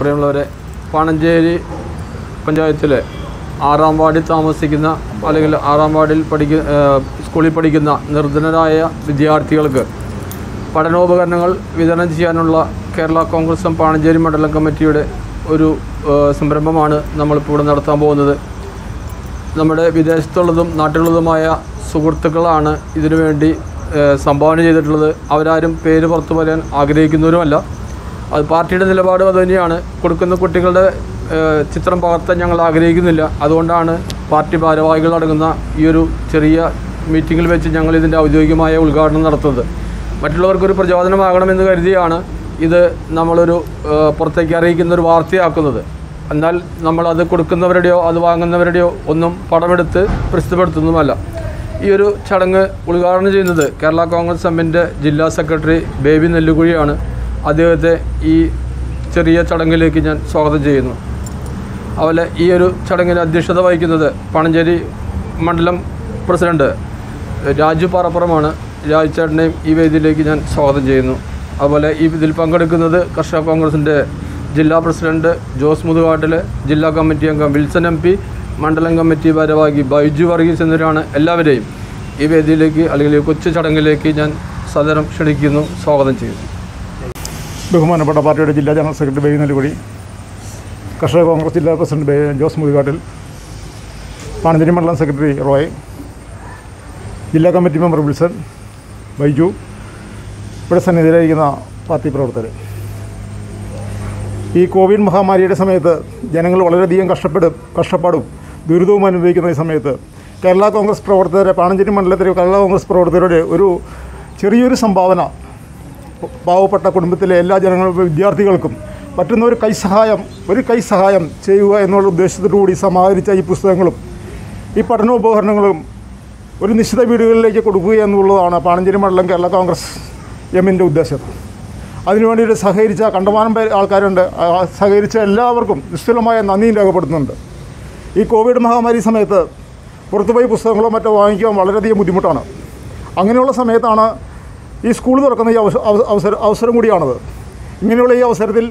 പ്രിയമുള്ളവരെ പാണഞ്ചേരി പഞ്ചായത്തിലെ ആറാം വാർഡിൽ താമസിക്കുന്ന അല്ലെങ്കിൽ ആറാം വാർഡിൽ പഠിക്കുന്ന സ്കൂളിൽ പഠിക്കുന്ന നിർധനരായ വിദ്യാർത്ഥികൾക്ക് പഠനോപകരണങ്ങൾ വിതരണം ചെയ്യാനുള്ള കേരള കോൺഗ്രസ് എം പാണഞ്ചേരി മണ്ഡലം കമ്മിറ്റിയുടെ ഒരു ഏഹ്, സംരംഭമാണ് നമ്മളിപ്പോൾ ഇവിടെ നടത്താൻ പോകുന്നത് നമ്മുടെ വിദേശത്തുള്ളതും നാട്ടിലുള്ളതുമായ സുഹൃത്തുക്കളാണ് ഇതിനു വേണ്ടി ഏഹ്, സംഭാവന ചെയ്തിട്ടുള്ളത് അവരാരും പേര് പുറത്തു പറയാൻ ആഗ്രഹിക്കുന്നവരുമല്ല അത് പാർട്ടിയുടെ നിലപാട് അത് തന്നെയാണ് കൊടുക്കുന്ന കുട്ടികളുടെ ഏഹ്, ചിത്രം പകർത്താൻ ഞങ്ങൾ ആഗ്രഹിക്കുന്നില്ല അതുകൊണ്ടാണ് പാർട്ടി ഭാരവാഹികൾ അടങ്ങുന്ന ഈ ഒരു ചെറിയ മീറ്റിങ്ങിൽ വെച്ച് ഞങ്ങൾ ഇതിൻ്റെ ഔദ്യോഗികമായ ഉദ്ഘാടനം നടത്തുന്നത് മറ്റുള്ളവർക്കൊരു പ്രചോദനമാകണമെന്ന് കരുതിയാണ് ഇത് നമ്മളൊരു ഏഹ്, പുറത്തേക്ക് അറിയിക്കുന്ന ഒരു വാർത്തയാക്കുന്നത് എന്നാൽ നമ്മളത് കൊടുക്കുന്നവരുടെയോ അത് വാങ്ങുന്നവരുടെയോ ഒന്നും പടമെടുത്ത് പ്രസിദ്ധപ്പെടുത്തുന്നതുമല്ല ഈ ഒരു ചടങ്ങ് ഉദ്ഘാടനം ചെയ്യുന്നത് കേരള കോൺഗ്രസ് എമ്മിൻ്റെ ജില്ലാ സെക്രട്ടറി ബേബി നെല്ലുകുഴിയാണ് അദ്ദേഹത്തെ ഈ ചെറിയ ചടങ്ങിലേക്ക് ഞാൻ സ്വാഗതം ചെയ്യുന്നു അതുപോലെ ഈ ഒരു ചടങ്ങിന് അധ്യക്ഷത വഹിക്കുന്നത് പണഞ്ചേരി മണ്ഡലം പ്രസിഡന്റ് രാജു പാറപ്പുറമാണ് രാജു ചേട്ടനെയും ഈ വേദിയിലേക്ക് ഞാൻ സ്വാഗതം ചെയ്യുന്നു അതുപോലെ ഈ ഇതിൽ പങ്കെടുക്കുന്നത് കർഷക കോൺഗ്രസിൻ്റെ ജില്ലാ പ്രസിഡന്റ് ജോസ് മുതുകാട്ടിൽ ജില്ലാ കമ്മിറ്റി അംഗം വിൽസൺ എം പി മണ്ഡലം കമ്മിറ്റി ഭാരവാഹി ബൈജു വർഗീസ് എന്നിവരാണ് എല്ലാവരെയും ഈ വേദിയിലേക്ക് അല്ലെങ്കിൽ ഈ കൊച്ചു ചടങ്ങിലേക്ക് ഞാൻ സദരം ക്ഷണിക്കുന്നു സ്വാഗതം ചെയ്യുന്നു ബഹുമാനപ്പെട്ട പാർട്ടിയുടെ ജില്ലാ ജനറൽ സെക്രട്ടറി ബേബി നെല്ലുകുടി കർഷക കോൺഗ്രസ് ജില്ലാ പ്രസിഡന്റ് ബേ- ജോസ് മുതുകാട്ടിൽ പാണഞ്ചേരി മണ്ഡലം സെക്രട്ടറി റോയ് ജില്ലാ കമ്മിറ്റി മെമ്പർ വിൽസൺ ബൈജു ഇവിടെ സന്നിധിയിലിരിക്കുന്ന പാർട്ടി പ്രവർത്തകർ ഈ കോവിഡ് മഹാമാരിയുടെ സമയത്ത് ജനങ്ങൾ വളരെയധികം കഷ്ടപ്പെടും കഷ്ടപ്പാടും ദുരിതവും അനുഭവിക്കുന്ന ഈ സമയത്ത് കേരള കോൺഗ്രസ് പ്രവർത്തകരെ പാണഞ്ചേരി മണ്ഡലത്തിലെ കേരള കോൺഗ്രസ് പ്രവർത്തകരുടെ ഒരു ചെറിയൊരു സംഭാവന പാവപ്പെട്ട കുടുംബത്തിലെ എല്ലാ ജനങ്ങളും വിദ്യാർത്ഥികൾക്കും പറ്റുന്ന ഒരു കൈസഹായം ഒരു കൈസഹായം ചെയ്യുക എന്നുള്ള ഉദ്ദേശത്തോടു കൂടി സമാഹരിച്ച ഈ പുസ്തകങ്ങളും ഈ പഠനോപകരണങ്ങളും ഒരു നിശ്ചിത വീടുകളിലേക്ക് കൊടുക്കുക എന്നുള്ളതാണ് പാണഞ്ചേരി മണ്ഡലം കേരള കോൺഗ്രസ് എമ്മിൻ്റെ ഉദ്ദേശം അതിനുവേണ്ടിയിട്ട് സഹകരിച്ച കണ്ടമാനം പേര് ആൾക്കാരുണ്ട് ആ സഹകരിച്ച എല്ലാവർക്കും നിശ്ചലമായ നന്ദിയും രേഖപ്പെടുത്തുന്നുണ്ട് ഈ കോവിഡ് മഹാമാരി സമയത്ത് പുറത്തുപോയി പുസ്തകങ്ങളോ മറ്റോ വാങ്ങിക്കാൻ വളരെയധികം ബുദ്ധിമുട്ടാണ് അങ്ങനെയുള്ള സമയത്താണ് ഈ സ്കൂൾ തുറക്കുന്ന ഈ അവസ- അവസ- അവസരം അവസരം കൂടിയാണത് ഇങ്ങനെയുള്ള ഈ അവസരത്തിൽ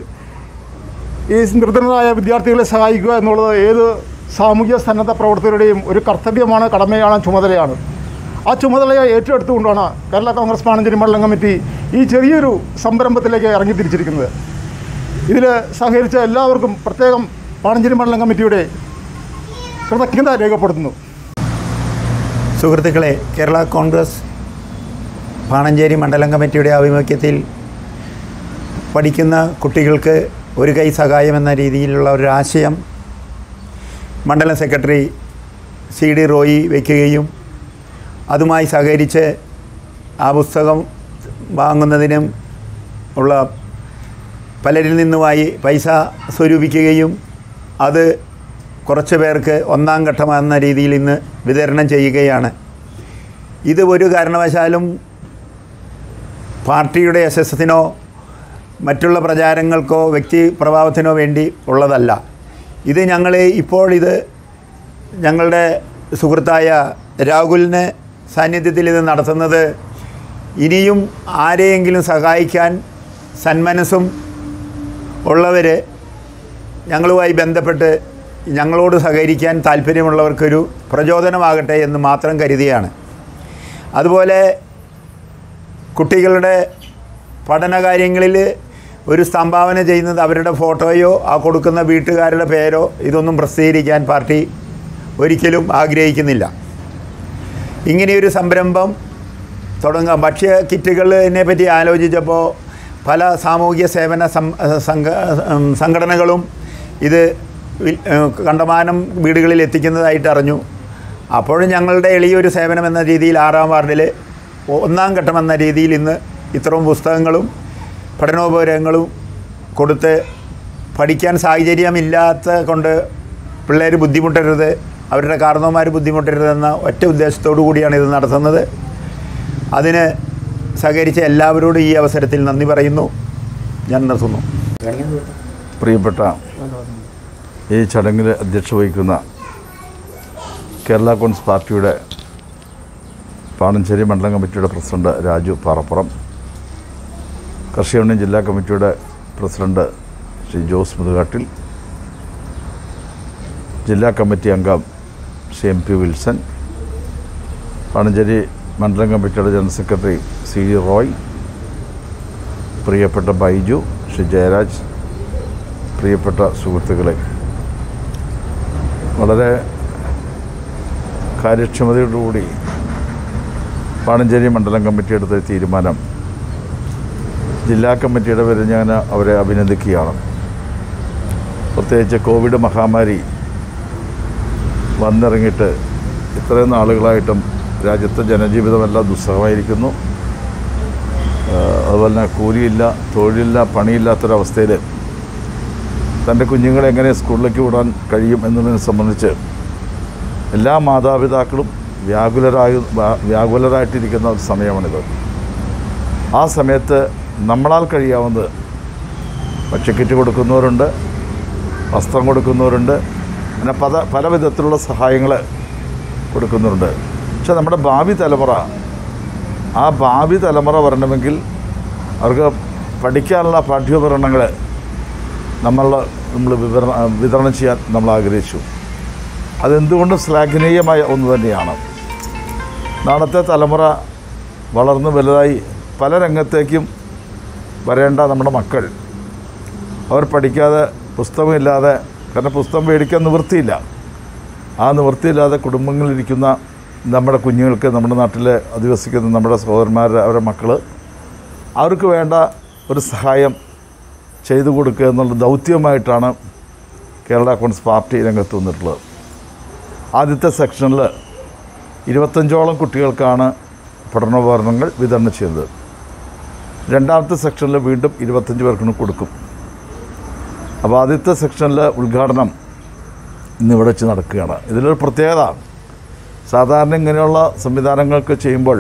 ഈ നിർധനരായ വിദ്യാർത്ഥികളെ സഹായിക്കുക എന്നുള്ളത് ഏത് സാമൂഹ്യ സന്നദ്ധ പ്രവർത്തകരുടെയും ഒരു കർത്തവ്യമാണ് കടമയാണ് ചുമതലയാണ് ആ ചുമതലയെ ഏറ്റെടുത്തുകൊണ്ടാണ് കേരള കോൺഗ്രസ് പാണഞ്ചേരി മണ്ഡലം കമ്മിറ്റി ഈ ചെറിയൊരു സംരംഭത്തിലേക്ക് ഇറങ്ങി തിരിച്ചിരിക്കുന്നത് ഇതിൽ സഹകരിച്ച എല്ലാവർക്കും പ്രത്യേകം പാണഞ്ചേരി മണ്ഡലം കമ്മിറ്റിയുടെ കൃതജ്ഞത രേഖപ്പെടുത്തുന്നു സുഹൃത്തുക്കളെ കേരള കോൺഗ്രസ് പാണഞ്ചേരി മണ്ഡലം കമ്മിറ്റിയുടെ ആഭിമുഖ്യത്തിൽ പഠിക്കുന്ന കുട്ടികൾക്ക് ഒരു കൈ സഹായം എന്ന രീതിയിലുള്ള ഒരു ആശയം മണ്ഡലം സെക്രട്ടറി സി ഡി റോയി വയ്ക്കുകയും അതുമായി സഹകരിച്ച് ആ പുസ്തകം വാങ്ങുന്നതിനും ഉള്ള പലരിൽ നിന്നുമായി പൈസ സ്വരൂപിക്കുകയും അത് കുറച്ച് പേർക്ക് ഒന്നാം ഘട്ടം എന്ന രീതിയിൽ ഇന്ന് വിതരണം ചെയ്യുകയാണ് ഇത് ഒരു കാരണവശാലും പാർട്ടിയുടെ യശസ്സിനോ മറ്റുള്ള പ്രചാരങ്ങൾക്കോ വ്യക്തി പ്രഭാവത്തിനോ വേണ്ടി ഉള്ളതല്ല ഇത് ഞങ്ങൾ ഇപ്പോൾ ഇത് ഞങ്ങളുടെ സുഹൃത്തായ രാഹുലിന് സാന്നിധ്യത്തിൽ ഇത് നടത്തുന്നത് ഇനിയും ആരെയെങ്കിലും സഹായിക്കാൻ സന്മനസ്സും ഉള്ളവർ ഞങ്ങളുമായി ബന്ധപ്പെട്ട് ഞങ്ങളോട് സഹകരിക്കാൻ താല്പര്യമുള്ളവർക്കൊരു പ്രചോദനമാകട്ടെ എന്ന് മാത്രം കരുതിയാണ് അതുപോലെ കുട്ടികളുടെ പഠനകാര്യങ്ങളിൽ ഒരു സംഭാവന ചെയ്യുന്നത് അവരുടെ ഫോട്ടോയോ ആ കൊടുക്കുന്ന വീട്ടുകാരുടെ പേരോ ഇതൊന്നും പ്രസിദ്ധീകരിക്കാൻ പാർട്ടി ഒരിക്കലും ആഗ്രഹിക്കുന്നില്ല ഇങ്ങനെയൊരു സംരംഭം തുടങ്ങാം ഭക്ഷ്യ കിറ്റുകളിനെ പറ്റി ആലോചിച്ചപ്പോൾ പല സാമൂഹിക സേവന സം സംഘ ഉം, സംഘടനകളും ഇത് വിൽ- ഏഹ്, കണ്ടമാനം വീടുകളിൽ എത്തിക്കുന്നതായിട്ട് അറിഞ്ഞു അപ്പോഴും ഞങ്ങളുടെ എളിയൊരു സേവനം എന്ന രീതിയിൽ ആറാം വാർഡിൽ ഒന്നാം ഘട്ടം എന്ന രീതിയിൽ ഇന്ന് ഇത്രയും പുസ്തകങ്ങളും പഠനോപകരണങ്ങളും കൊടുത്ത് പഠിക്കാൻ സാഹചര്യമില്ലാത്ത കൊണ്ട് പിള്ളേർ ബുദ്ധിമുട്ടരുത് അവരുടെ കാരണവന്മാർ ബുദ്ധിമുട്ടരുതെന്ന ഒറ്റ ഉദ്ദേശത്തോടു കൂടിയാണ് ഇത് നടത്തുന്നത് അതിന് സഹകരിച്ച എല്ലാവരോടും ഈ അവസരത്തിൽ നന്ദി പറയുന്നു ഞാൻ നിർത്തുന്നു പ്രിയപ്പെട്ട ഈ ചടങ്ങിൽ അധ്യക്ഷ വഹിക്കുന്ന കേരള കോൺഗ്രസ് പാർട്ടിയുടെ പാണഞ്ചേരി മണ്ഡലം കമ്മിറ്റിയുടെ പ്രസിഡന്റ് രാജു പാറപ്പുറം കർഷക യൂണിയൻ ജില്ലാ കമ്മിറ്റിയുടെ പ്രസിഡന്റ് ശ്രീ ജോസ് മുതുകാട്ടിൽ ജില്ലാ കമ്മിറ്റി അംഗം Shri M P Wilson Panancheri മണ്ഡലം കമ്മിറ്റിയുടെ general secretary C G Roy പ്രിയപ്പെട്ട ബൈജു ശ്രീ ജയരാജ് പ്രിയപ്പെട്ട സുഹൃത്തുക്കളെ വളരെ കാര്യക്ഷമതയോടുകൂടി പാണഞ്ചേരി മണ്ഡലം കമ്മിറ്റി എടുത്ത തീരുമാനം ജില്ലാ കമ്മിറ്റിയുടെ പേരിൽ ഞാൻ അവരെ അഭിനന്ദിക്കുകയാണ് പ്രത്യേകിച്ച് കോവിഡ് മഹാമാരി വന്നിറങ്ങിയിട്ട് ഇത്രയും നാളുകളായിട്ടും രാജ്യത്തെ ജനജീവിതമെല്ലാം ദുസ്സഹമായിരിക്കുന്നു ആഹ് അതുപോലെ തന്നെ കൂലിയില്ല തൊഴിലില്ല പണിയില്ലാത്തൊരവസ്ഥയിൽ തൻ്റെ കുഞ്ഞുങ്ങളെ എങ്ങനെ സ്കൂളിലേക്ക് വിടാൻ കഴിയും എന്നതിനെ സംബന്ധിച്ച് എല്ലാ മാതാപിതാക്കളും വ്യാകുലരായി വ്യാ- വ്യാകുലരായിട്ടിരിക്കുന്ന ഒരു സമയമാണിത് ആ സമയത്ത് നമ്മളാൽ കഴിയാവുന്നത് ഭക്ഷ്യക്കിറ്റ് കൊടുക്കുന്നവരുണ്ട് വസ്ത്രം കൊടുക്കുന്നവരുണ്ട് അങ്ങനെ പല പല വിധത്തിലുള്ള സഹായങ്ങൾ കൊടുക്കുന്നുണ്ട് പക്ഷെ നമ്മുടെ ഭാവി തലമുറ ആ ഭാവി തലമുറ വരണമെങ്കിൽ അവർക്ക് പഠിക്കാനുള്ള പാഠ്യോപകരണങ്ങൾ നമ്മൾ നമ്മൾ വിവരണ വിതരണം ചെയ്യാൻ നമ്മൾ ആഗ്രഹിച്ചു അതെന്തുകൊണ്ടും ശ്ലാഘനീയമായ ഒന്ന് തന്നെയാണ് നാളത്തെ തലമുറ വളർന്ന് വലുതായി പല രംഗത്തേക്കും വരേണ്ട നമ്മുടെ മക്കൾ അവർ പഠിക്കാതെ പുസ്തകമില്ലാതെ കാരണം പുസ്തകം മേടിക്കാൻ നിവൃത്തിയില്ല ആ നിവൃത്തിയില്ലാതെ കുടുംബങ്ങളിലിരിക്കുന്ന നമ്മുടെ കുഞ്ഞുങ്ങൾക്ക് നമ്മുടെ നാട്ടിൽ അധിവസിക്കുന്ന നമ്മുടെ സഹോദരന്മാർ അവരുടെ മക്കൾ അവർക്ക് വേണ്ട ഒരു സഹായം ചെയ്തു കൊടുക്കുക എന്നുള്ള ദൗത്യമായിട്ടാണ് കേരള കോൺഗ്രസ് പാർട്ടി രംഗത്ത് വന്നിട്ടുള്ളത് ആദ്യത്തെ സെക്ഷനിൽ ഇരുപത്തഞ്ചോളം കുട്ടികൾക്കാണ് പഠനോപകരണങ്ങൾ വിതരണം ചെയ്യുന്നത് രണ്ടാമത്തെ സെക്ഷനിൽ വീണ്ടും ഇരുപത്തഞ്ച് പേർക്കിന് കൊടുക്കും അപ്പോൾ ആദ്യത്തെ സെക്ഷനിൽ ഉദ്ഘാടനം ഇന്നിവിടെ വെച്ച് നടക്കുകയാണ് ഇതിലൊരു പ്രത്യേകത സാധാരണ ഇങ്ങനെയുള്ള സംവിധാനങ്ങൾക്ക് ചെയ്യുമ്പോൾ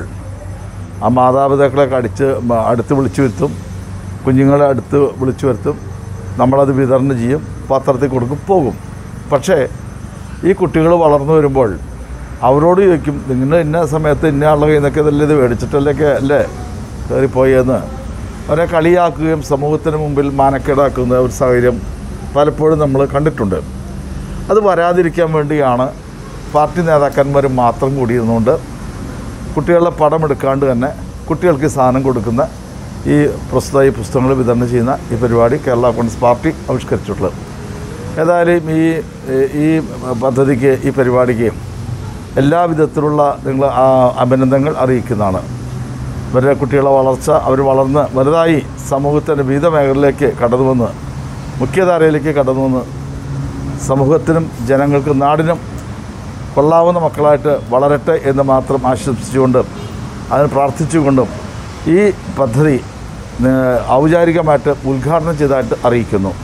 ആ മാതാപിതാക്കളെ അടിച്ച് മ- അടുത്ത് വിളിച്ചു വരുത്തും കുഞ്ഞുങ്ങളെ അടുത്ത് വിളിച്ചു വരുത്തും നമ്മളത് വിതരണം ചെയ്യും പത്രത്തിൽ കൊടുക്കും പോകും പക്ഷേ ഈ കുട്ടികൾ വളർന്നു വരുമ്പോൾ അവരോട് ചോദിക്കും നിങ്ങൾ ഇന്ന സമയത്ത് ഇന്ന ആളുടെ കയ്യിൽ നിന്നൊക്കെ ഇതല്ലേ ഇത് മേടിച്ചിട്ടല്ലേക്ക് അല്ലേ കയറിപ്പോയെന്ന് അവരെ കളിയാക്കുകയും സമൂഹത്തിന് മുമ്പിൽ മാനക്കേടാക്കുന്ന ഒരു സാഹചര്യം പലപ്പോഴും നമ്മൾ കണ്ടിട്ടുണ്ട് അത് വരാതിരിക്കാൻ വേണ്ടിയാണ് പാർട്ടി നേതാക്കന്മാർ മാത്രം കൂടിയിരുന്നുകൊണ്ട് കുട്ടികളുടെ പടം എടുക്കാണ്ട് തന്നെ കുട്ടികൾക്ക് ഈ സാധനം കൊടുക്കുന്ന ഈ പ്രസ്തുത ഈ പുസ്തകങ്ങൾ വിതരണം ചെയ്യുന്ന ഈ പരിപാടി കേരള കോൺഗ്രസ് പാർട്ടി ആവിഷ്കരിച്ചിട്ടുള്ളത് ഏതായാലും ഈ ഈ പദ്ധതിക്ക് ഈ പരിപാടിക്ക് എല്ലാ വിധത്തിലുള്ള നിങ്ങൾ ആ അഭിനന്ദനങ്ങൾ അറിയിക്കുന്നതാണ് ഇവരുടെ കുട്ടികളുടെ വളർച്ച അവർ വളർന്ന് വലുതായി സമൂഹത്തിൻ്റെ വിവിധ മേഖലയിലേക്ക് കടന്നു വന്ന് മുഖ്യധാരയിലേക്ക് കടന്നു വന്ന് സമൂഹത്തിനും ജനങ്ങൾക്കും നാടിനും കൊള്ളാവുന്ന മക്കളായിട്ട് വളരട്ടെ എന്ന് മാത്രം ആശംസിച്ചുകൊണ്ട് അതിന് പ്രാർത്ഥിച്ചുകൊണ്ടും ഈ പദ്ധതി ഏഹ്, ഔപചാരികമായിട്ട് ഉദ്ഘാടനം ചെയ്തതായിട്ട് അറിയിക്കുന്നു